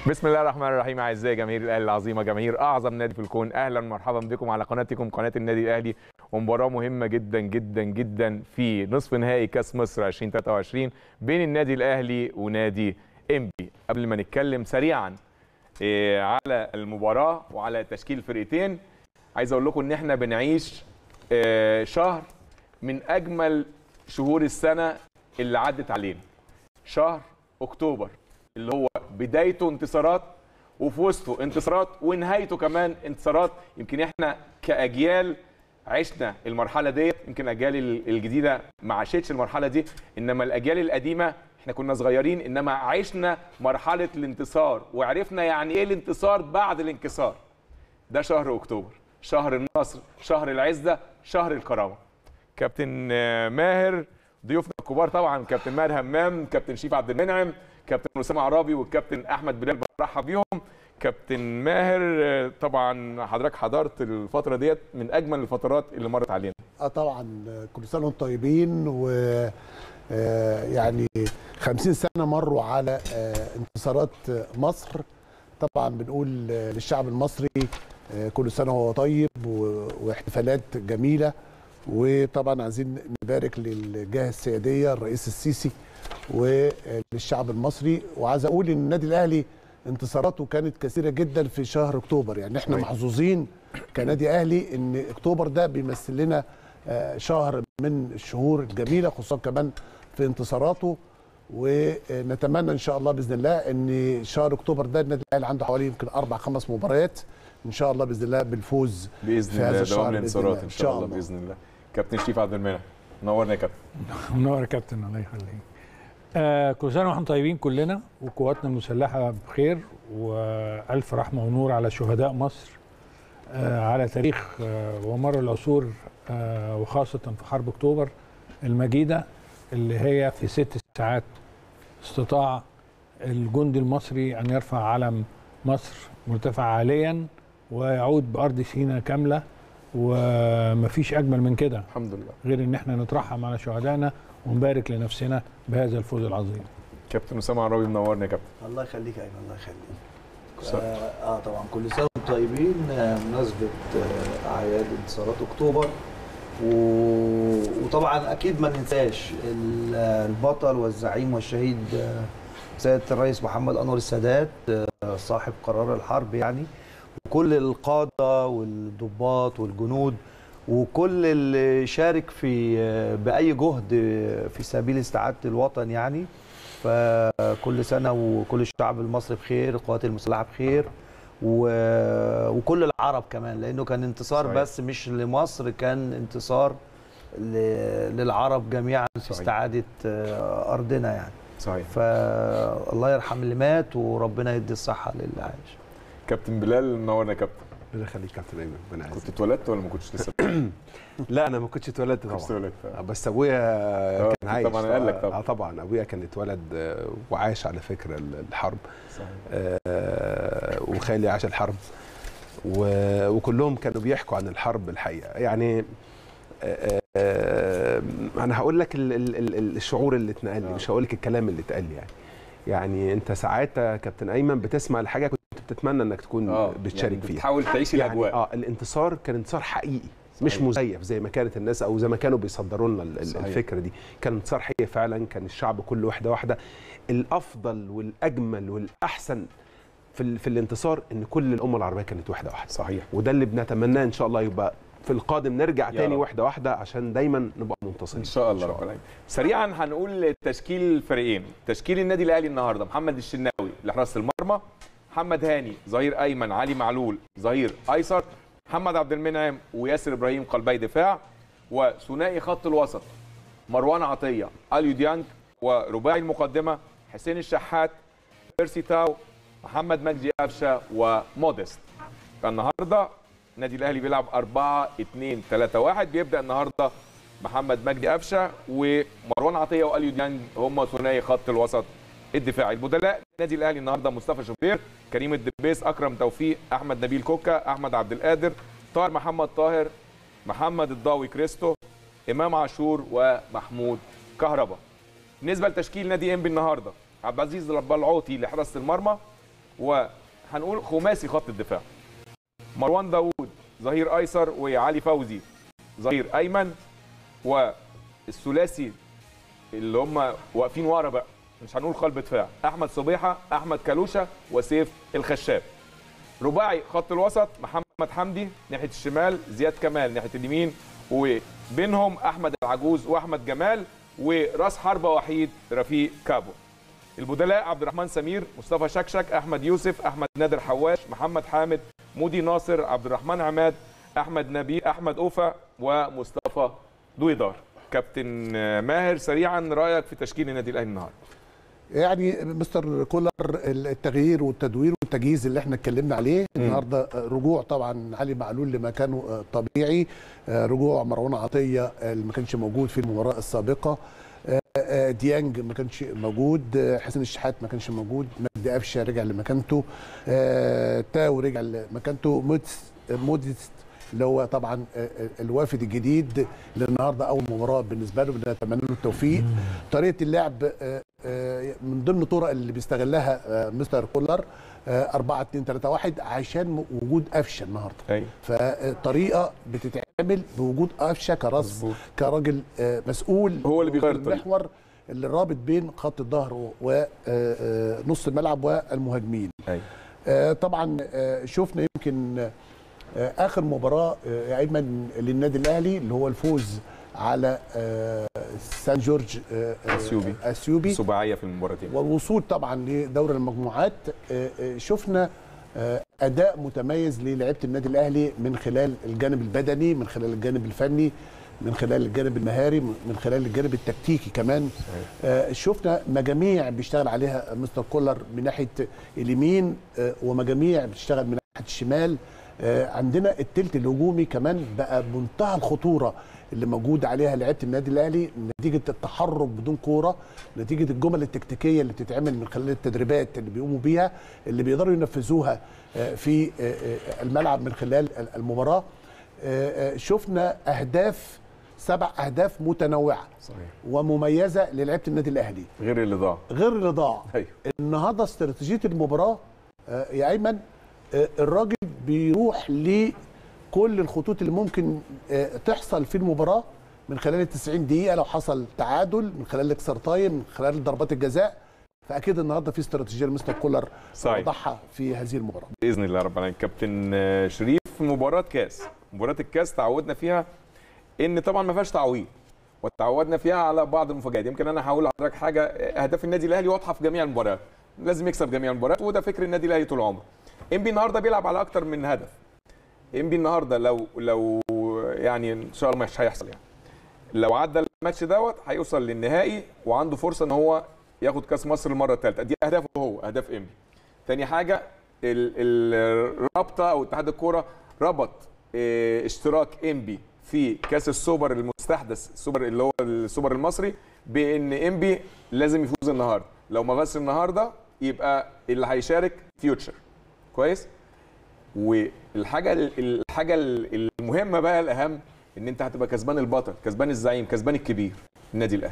بسم الله الرحمن الرحيم اعزائي جماهير الاهلي العظيمه جماهير اعظم نادي في الكون اهلا ومرحبا بكم على قناتكم قناه النادي الاهلي ومباراه مهمه جدا جدا جدا في نصف نهائي كاس مصر 2023 بين النادي الاهلي ونادي انبي قبل ما نتكلم سريعا إيه، على المباراه وعلى تشكيل الفرقتين عايز اقول لكم ان احنا بنعيش آه، شهر من اجمل شهور السنه اللي عدت علينا شهر اكتوبر اللي هو بدايته انتصارات وفي وسطه انتصارات ونهايته كمان انتصارات يمكن احنا كاجيال عشنا المرحله ديت يمكن الاجيال الجديده ما عاشتش المرحله دي انما الاجيال القديمه احنا كنا صغيرين انما عشنا مرحله الانتصار وعرفنا يعني ايه الانتصار بعد الانكسار ده شهر اكتوبر شهر النصر شهر العزه شهر الكرامه كابتن آه، ماهر ضيوفنا الكبار طبعا كابتن ماهر همام كابتن شيف عبد المنعم كابتن اسامه عرابي والكابتن احمد بلال برحب بيهم كابتن ماهر آه، طبعا حضرتك حضرت الفتره ديت من اجمل الفترات اللي مرت علينا اه طبعا كل سنه وانتم طيبين و آه، يعني 50 سنه مروا على آه، انتصارات مصر طبعا بنقول آه، للشعب المصري آه، كل سنه وهو طيب و- واحتفالات جميله وطبعا عايزين نبارك للجهه السياديه الرئيس السيسي وللشعب المصري وعايز اقول ان النادي الاهلي انتصاراته كانت كثيره جدا في شهر اكتوبر يعني احنا صحيح. محظوظين كنادي اهلي ان اكتوبر ده بيمثل لنا آه، شهر من الشهور الجميله خصوصا كمان في انتصاراته ونتمنى ان شاء الله باذن الله ان شهر اكتوبر ده النادي الاهلي عنده حوالي يمكن اربع خمس مباريات ان شاء الله باذن الله بالفوز باذن في هذا الله الشهر دوام بإذن الانتصارات الله. ان شاء الله باذن الله كابتن شيف عبد المنعم نورنا يا كابتن منور يا كابتن الله يخليك آه كل سنه واحنا طيبين كلنا وقواتنا المسلحه بخير والف رحمه ونور على شهداء مصر آه على تاريخ آه ومر العصور آه وخاصه في حرب اكتوبر المجيده اللي هي في ست ساعات استطاع الجندي المصري ان يرفع علم مصر مرتفع عاليا ويعود بارض سيناء كامله ومفيش اجمل من كده الحمد لله غير ان احنا نترحم على شهدائنا ونبارك لنفسنا بهذا الفوز العظيم كابتن اسامه عرابي منورنا يا كابتن الله يخليك يا ايمن الله يخليك سلام. آه, اه طبعا كل سنه وانتم طيبين آه مناسبه آه اعياد انتصارات اكتوبر و... وطبعا اكيد ما ننساش ال- آه، البطل والزعيم والشهيد آه سياده الرئيس محمد انور السادات آه صاحب قرار الحرب يعني وكل القاده والضباط والجنود وكل اللي شارك في آه، باي جهد آه، في سبيل استعاده الوطن يعني فكل سنه وكل الشعب المصري بخير القوات المسلحه بخير و... وكل العرب كمان لانه كان انتصار صحيح. صحيح. بس مش لمصر كان انتصار ل... للعرب جميعا في صحيح. استعاده آه، ارضنا يعني صحيح فالله يرحم اللي مات وربنا يدي الصحه للي عايش كابتن بلال منورنا يا كابتن ربنا يخليك كابتن ايمن ربنا كنت يعزك اتولدت ولا ما كنتش لسه لا انا ما كنتش اتولدت كنت طبعا اتولدت آه، بس ابويا آه، كان عايش طبعاً قال لك طبعاً. اه طبعا ابويا كان اتولد آه، وعاش على فكره ال- الحرب صحيح آه، وخالي عاش الحرب و- وكلهم كانوا بيحكوا عن الحرب الحقيقه يعني آه، آه، انا هقول لك ال- ال- ال- الشعور اللي اتنقل لي آه. مش هقول لك الكلام اللي اتقال لي يعني يعني انت ساعات يا كابتن ايمن بتسمع الحاجه كنت بتتمنى انك تكون اه بتشارك يعني فيها بتحاول تعيش يعني الاجواء اه الانتصار كان انتصار حقيقي مش صحيح. مزيف زي ما كانت الناس او زي ما كانوا بيصدروا لنا ال- ال- صحيح. الفكره دي كان انتصار حقيقي فعلا كان الشعب كله واحده واحده الافضل والاجمل والاحسن في ال- في الانتصار ان كل الامه العربيه كانت واحده واحده صحيح وده اللي بنتمناه ان شاء الله يبقى في القادم نرجع يا تاني رب. واحده واحده عشان دايما نبقى منتصرين ان شاء الله رب العالمين سريعا هنقول تشكيل الفريقين تشكيل النادي الاهلي النهارده محمد الشناوي لحراسه المرمى محمد هاني ظهير ايمن علي معلول ظهير ايسر محمد عبد المنعم وياسر ابراهيم قلبي دفاع وثنائي خط الوسط مروان عطيه اليو ديانج ورباعي المقدمه حسين الشحات بيرسي تاو محمد مجدي قفشه وموديست فالنهارده النادي الاهلي بيلعب 4 2 3 1 بيبدا النهارده محمد مجدي قفشه ومروان عطيه واليو ديانج هم ثنائي خط الوسط الدفاعي البدلاء النادي الاهلي النهارده مصطفى شوبير كريم الدبيس اكرم توفيق احمد نبيل كوكا احمد عبد القادر طاهر محمد طاهر محمد الضاوي كريستو امام عاشور ومحمود كهربا بالنسبه لتشكيل نادي انبي النهارده عبد العزيز البلعوطي لحراسه المرمى وهنقول خماسي خط الدفاع مروان داوود ظهير ايسر وعلي فوزي ظهير ايمن والثلاثي اللي هم واقفين ورا بقى مش هنقول قلب دفاع احمد صبيحه احمد كالوشه وسيف الخشاب رباعي خط الوسط محمد حمدي ناحيه الشمال زياد كمال ناحيه اليمين وبينهم احمد العجوز واحمد جمال وراس حربه وحيد رفيق كابو البدلاء عبد الرحمن سمير مصطفى شكشك احمد يوسف احمد نادر حواش محمد حامد مودي ناصر عبد الرحمن عماد احمد نبيل احمد اوفا ومصطفى دويدار كابتن ماهر سريعا رايك في تشكيل النادي الاهلي النهارده يعني مستر كولر التغيير والتدوير والتجهيز اللي احنا اتكلمنا عليه النهارده رجوع طبعا علي معلول لمكانه طبيعي رجوع مروان عطيه اللي ما كانش موجود في المباراه السابقه ديانج ما كانش موجود حسين الشحات ما كانش موجود مجدي قفشه رجع لمكانته تاو رجع لمكانته مودس مودست اللي هو طبعا الوافد الجديد اللي النهارده اول مباراه بالنسبه له بنتمنى له التوفيق طريقه اللعب من ضمن الطرق اللي بيستغلها مستر كولر 4 2 3 1 عشان وجود قفشه النهارده ايوه فالطريقه بتتعمل بوجود قفشه كراس كراجل مسؤول هو اللي بيغير الطريقه المحور اللي رابط بين خط الظهر ونص الملعب والمهاجمين ايوه طبعا شفنا يمكن اخر مباراه يا ايمن للنادي الاهلي اللي هو الفوز على سان جورج اثيوبي اثيوبي سباعيه في المباراتين والوصول طبعا لدوري المجموعات شفنا اداء متميز للاعيبه النادي الاهلي من خلال الجانب البدني من خلال الجانب الفني من خلال الجانب المهاري من خلال الجانب التكتيكي كمان شفنا مجاميع بيشتغل عليها مستر كولر من ناحيه اليمين ومجاميع بتشتغل من ناحيه الشمال عندنا التلت الهجومي كمان بقى منتهى الخطوره اللي موجود عليها لعيبه النادي الاهلي نتيجه التحرك بدون كوره نتيجه الجمل التكتيكيه اللي بتتعمل من خلال التدريبات اللي بيقوموا بيها اللي بيقدروا ينفذوها في الملعب من خلال المباراه شفنا اهداف سبع اهداف متنوعه صحيح ومميزه للعيبه النادي الاهلي غير اللي ضاع غير اللي ضاع ايوه النهارده استراتيجيه المباراه يا ايمن الراجل بيروح لكل الخطوط اللي ممكن تحصل في المباراه من خلال ال 90 دقيقه لو حصل تعادل من خلال الاكسترا تايم من خلال ضربات الجزاء فاكيد النهارده في استراتيجيه لمستر كولر صحيح. وضعها في هذه المباراه باذن الله رب العالمين كابتن شريف مباراه كاس مباراه الكاس تعودنا فيها ان طبعا ما فيهاش تعويض وتعودنا فيها على بعض المفاجآت يمكن انا هقول لحضرتك حاجه اهداف النادي الاهلي واضحه في جميع المباريات لازم يكسب جميع المباريات وده فكر النادي الاهلي طول عمره انبي النهارده بيلعب على اكتر من هدف انبي النهارده لو لو يعني ان شاء الله مش هيحصل يعني لو عدى الماتش دوت هيوصل للنهائي وعنده فرصه ان هو ياخد كاس مصر المره الثالثه دي اهدافه هو اهداف انبي تاني حاجه الرابطه او اتحاد الكوره ربط اه اشتراك انبي في كاس السوبر المستحدث السوبر اللي هو السوبر المصري بان انبي لازم يفوز النهارده لو ما فازش النهارده يبقى اللي هيشارك فيوتشر كويس والحاجه الحاجه المهمه بقى الاهم ان انت هتبقى كسبان البطل كسبان الزعيم كسبان الكبير النادي الاهلي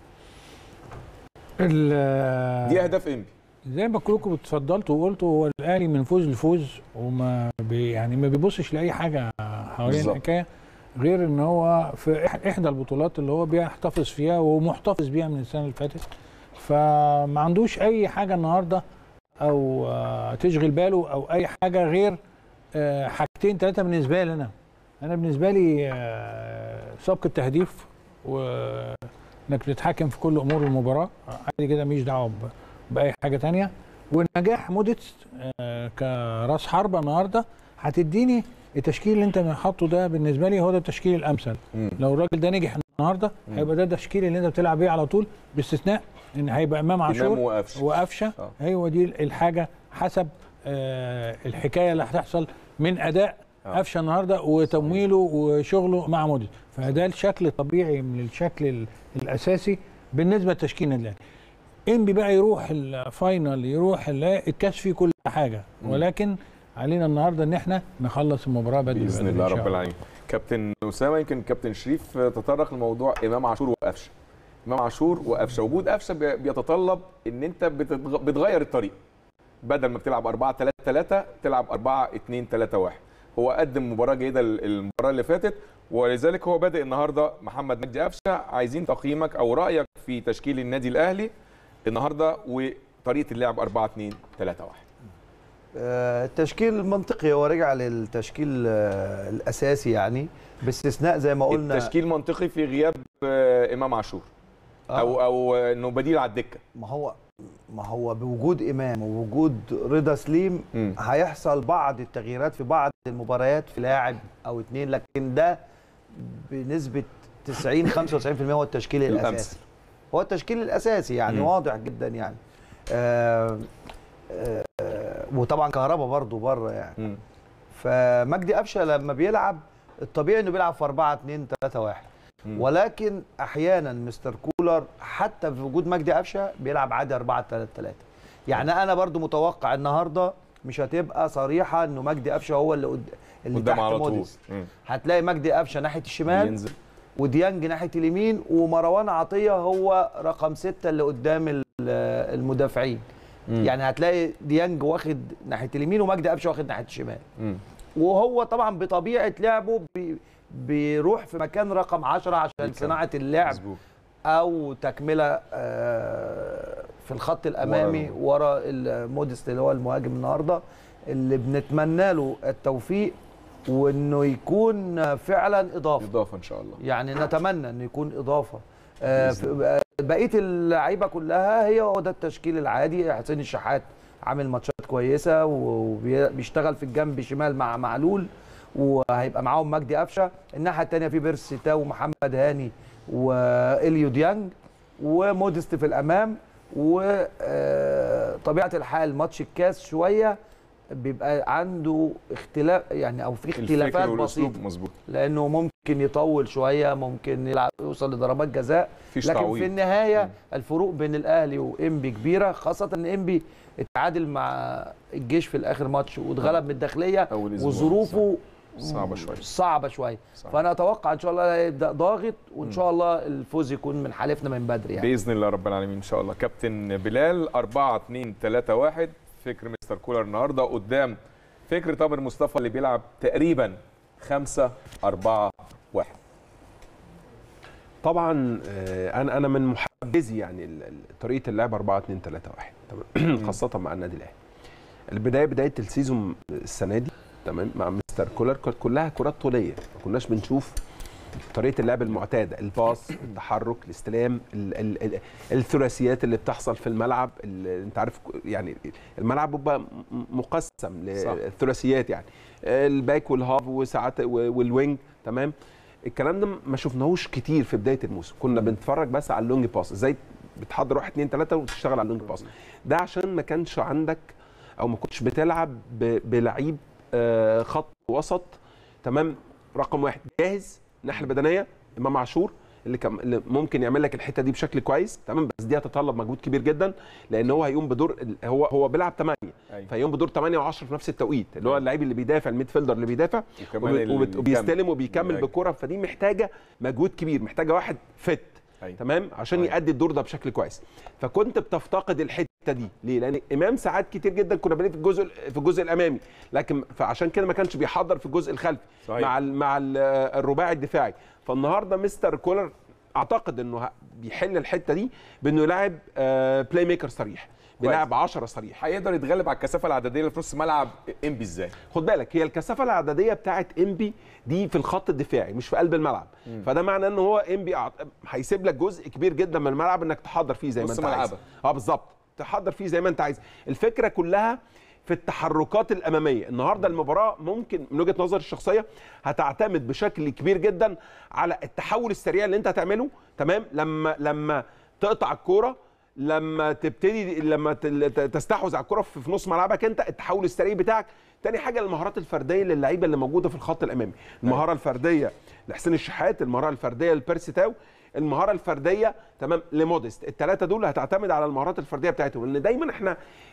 دي اهداف انبي زي ما كلكم اتفضلتوا وقلتوا هو الاهلي من فوز لفوز وما بي يعني ما بيبصش لاي حاجه حوالين الحكايه غير ان هو في احدى البطولات اللي هو بيحتفظ فيها ومحتفظ بيها من السنه اللي فاتت فما عندوش اي حاجه النهارده او تشغل باله او اي حاجه غير حاجتين ثلاثه بالنسبه لي انا انا بالنسبه لي سبق التهديف وانك تتحكم في كل امور المباراه عادي كده ماليش دعوه باي حاجه تانية ونجاح موديتس كراس حربه النهارده هتديني التشكيل اللي انت حاطه ده بالنسبه لي هو ده التشكيل الامثل مم. لو الراجل ده نجح النهارده هيبقى ده التشكيل اللي انت بتلعب بيه على طول باستثناء ان هيبقى امام عاشور امام وقفشه وقفشه آه. هو دي الحاجه حسب آه الحكايه اللي هتحصل من اداء آه. قفشه النهارده وتمويله وشغله مع موديل فده الشكل الطبيعي من الشكل ال- الاساسي بالنسبه لتشكيل النادي الاهلي انبي بقى يروح الفاينل يروح ال- الكاس فيه كل حاجه مم. ولكن علينا النهارده ان احنا نخلص المباراه بدري باذن بدري الله إن شاء رب العالمين كابتن اسامه يمكن كابتن شريف تطرق لموضوع امام عاشور وقفشه امام عاشور وقفشه وجود قفشه بي- بيتطلب ان انت بتتغ- بتغير الطريقه بدل ما بتلعب 4 3 3 تلعب 4 2 3 1 هو قدم مباراه جيده المباراه اللي فاتت ولذلك هو بادئ النهارده محمد مجدي قفشه عايزين تقييمك او رايك في تشكيل النادي الاهلي النهارده وطريقه اللعب 4 2 3 1 آه، التشكيل المنطقي هو رجع للتشكيل آه، الاساسي يعني باستثناء زي ما قلنا التشكيل منطقي في غياب آه، امام عاشور آه. او او انه بديل على الدكه ما هو ما هو بوجود امام ووجود رضا سليم مم. هيحصل بعض التغييرات في بعض المباريات في لاعب او اتنين لكن ده بنسبه 90 95% هو التشكيل الاساسي الأمثل. هو التشكيل الاساسي يعني مم. واضح جدا يعني آه آه وطبعا كهربا برضو بره يعني مم. فمجدي قفشه لما بيلعب الطبيعي انه بيلعب في 4 2 3 1 مم. ولكن احيانا مستر كولر حتى في وجود مجدي قفشه بيلعب عادي 4 3 3 يعني انا برضو متوقع النهارده مش هتبقى صريحه انه مجدي قفشه هو اللي قد... اللي قدام تحت على طول موديس مم. هتلاقي مجدي قفشه ناحيه الشمال ينزل وديانج ناحيه اليمين ومروان عطيه هو رقم ستة اللي قدام ال- المدافعين مم. يعني هتلاقي ديانج واخد ناحيه اليمين ومجدي قفشه واخد ناحيه الشمال مم. وهو طبعا بطبيعه لعبه بي بيروح في مكان رقم 10 عشان بيكمل. صناعه اللعب مظبوط او تكمله آه، في الخط الامامي ورا ورا المودست اللي هو المهاجم النهارده اللي بنتمنى له التوفيق وانه يكون فعلا اضافه اضافه ان شاء الله يعني نتمنى انه يكون اضافه آه، بإذن في- آه، بقيه اللعيبه كلها هي هو ده التشكيل العادي حسين الشحات عامل ماتشات كويسه وبيشتغل في الجنب شمال مع معلول وهيبقى معاهم مجدي قفشه الناحيه الثانيه في بيرس تاو ومحمد هاني واليو ديانج ومودست في الامام وطبيعه الحال ماتش الكاس شويه بيبقى عنده اختلاف يعني او في اختلافات الفكر بسيطه والاسلوب مظبوط لانه ممكن يطول شويه ممكن يلعب يوصل لضربات جزاء مفيش لكن تعويض في النهايه مم. الفروق بين الاهلي وانبي كبيره خاصه ان انبي اتعادل مع الجيش في الاخر ماتش واتغلب من الداخليه أول أسبوع. وظروفه صعبة شوية. صعبه شويه صعب. فانا اتوقع ان شاء الله هيبدا ضاغط وان شاء الله الفوز يكون من حالفنا من بدري يعني باذن الله رب العالمين ان شاء الله كابتن بلال 4 2 3 1 فكر مستر كولر النهارده قدام فكر تامر مصطفى اللي بيلعب تقريبا 5 4 1 طبعا آه، انا انا من محبذي يعني ال- ال- طريقه اللعب 4 2 3 1 تمام خاصه مع النادي الاهلي البدايه بدايه السيزون السنه دي تمام مع مستر كولر كانت كلها كرات طوليه ما كناش بنشوف طريقه اللعب المعتاده الباص التحرك الاستلام ال ال ال الثلاثيات اللي بتحصل في الملعب ال- انت عارف يعني الملعب بيبقى م- مقسم صح. للثلاثيات يعني الباك والهاف وساعات و- والوينج تمام الكلام ده ما شفناهوش كتير في بدايه الموسم كنا بنتفرج بس على اللونج باس ازاي بتحضر واحد اتنين تلاته وتشتغل على اللونج باس ده عشان ما كانش عندك او ما كنتش بتلعب ب- بلعيب آه، خط وسط تمام رقم واحد جاهز الناحيه البدنيه امام عاشور اللي كان اللي ممكن يعمل لك الحته دي بشكل كويس تمام بس دي هتتطلب مجهود كبير جدا لان هو هيقوم بدور ال- هو هو بيلعب 8 أيوة. فيقوم بدور 8 و10 في نفس التوقيت اللي هو اللعيب اللي بيدافع الميد فيلدر اللي بيدافع وكمان وب- اللي وبت- بيكمل. وبيستلم وبيكمل بيهاجم. بالكره فدي محتاجه مجهود كبير محتاجه واحد فت أيوة. تمام عشان أيوة. يأدي الدور ده بشكل كويس فكنت بتفتقد الحته دي ليه لان امام ساعات كتير جدا كنا بنلاقيه في الجزء في الجزء الامامي لكن فعشان كده ما كانش بيحضر في الجزء الخلفي صحيح. مع ال مع ال الرباعي الدفاعي فالنهارده مستر كولر اعتقد انه ه- بيحل الحته دي بانه يلاعب آه بلاي ميكر صريح بيلاعب 10 صريح هيقدر يتغلب على الكثافه العدديه اللي في نص ملعب انبي ازاي خد بالك هي الكثافه العدديه بتاعت انبي دي في الخط الدفاعي مش في قلب الملعب فده معناه ان هو انبي أعت- هيسيب لك جزء كبير جدا من الملعب انك تحضر فيه زي ما نص انت عايز ملعبك. اه بالظبط تحضر فيه زي ما انت عايز الفكره كلها في التحركات الاماميه النهارده المباراه ممكن من وجهه نظري الشخصيه هتعتمد بشكل كبير جدا على التحول السريع اللي انت هتعمله تمام لما لما تقطع الكوره لما تبتدي لما تل- ت- تستحوذ على الكره في في نص ملعبك انت التحول السريع بتاعك تاني حاجه المهارات الفرديه للعيبه اللي موجوده في الخط الامامي المهاره الفرديه لحسين الشحات المهاره الفرديه لبيرسي تاو المهاره الفرديه تمام لموديست الثلاثه دول هتعتمد على المهارات الفرديه بتاعتهم لان دايما احنا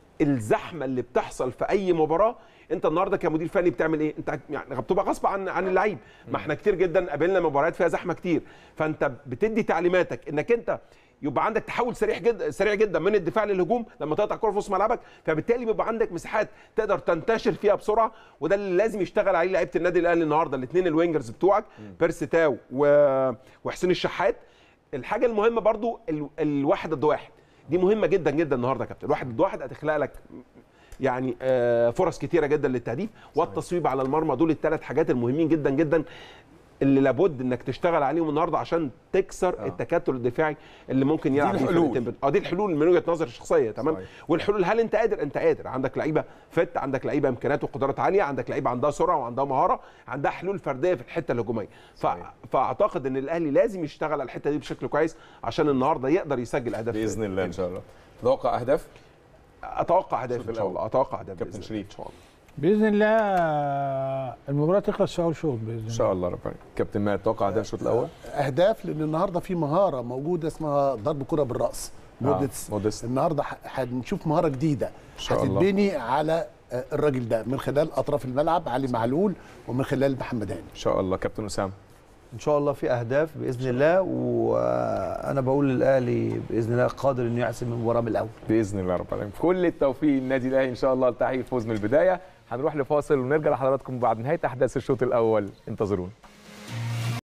الزحمه اللي بتحصل في اي مباراه انت النهارده كمدير فني بتعمل ايه انت يعني بتبقى غصب عن عن اللعيب ما احنا كتير جدا قابلنا مباريات فيها زحمه كتير فانت بتدي تعليماتك انك انت يبقى عندك تحول سريع جدا سريع جدا من الدفاع للهجوم لما تقطع الكره في نص ملعبك فبالتالي بيبقى عندك مساحات تقدر تنتشر فيها بسرعه وده اللي لازم يشتغل عليه لعيبه النادي الاهلي النهارده الاثنين الوينجرز بتوعك بيرسي تاو و... وحسين الشحات الحاجه المهمه برضو ال... الواحد ضد واحد دي مهمه جدا جدا النهارده يا كابتن الواحد ضد واحد هتخلق لك يعني آه، فرص كتيره جدا للتهديف والتصويب على المرمى دول الثلاث حاجات المهمين جدا جدا اللي لابد انك تشتغل عليهم النهارده عشان تكسر آه. التكتل الدفاعي اللي ممكن يلعب بيه الحلول. فرقتين بت- اه دي الحلول من وجهه نظري الشخصيه تمام صحيح. والحلول هل انت قادر انت قادر عندك لعيبه فت عندك لعيبه امكانيات وقدرات عاليه عندك لعيبه عندها سرعه وعندها مهاره عندها حلول فرديه في الحته الهجوميه ف... صحيح. فاعتقد ان الاهلي لازم يشتغل على الحته دي بشكل كويس عشان النهارده يقدر يسجل اهداف باذن الله ان شاء الله تتوقع اهداف اتوقع اهداف الشوط ان شاء الله اتوقع اهداف كابتن بإذن شريف. الله. ان شاء الله باذن الله آه، المباراه تخلص في اول شوط باذن الله ان شاء الله ربنا كابتن ما تتوقع اهداف الشوط الاول اهداف لان النهارده في مهاره موجوده اسمها ضرب كره بالراس موديتس موديست. النهارده ح- هنشوف مهاره جديده إن شاء الله. هتتبني على آه، الراجل ده من خلال اطراف الملعب علي معلول ومن خلال محمد هاني ان شاء الله كابتن اسامه ان شاء الله في اهداف باذن الله وانا بقول للاهلي باذن الله قادر انه يحسم المباراه من الاول باذن الله رب العالمين كل التوفيق للنادي الاهلي ان شاء الله لتحقيق الفوز من البدايه هنروح لفاصل ونرجع لحضراتكم بعد نهايه احداث الشوط الاول انتظرونا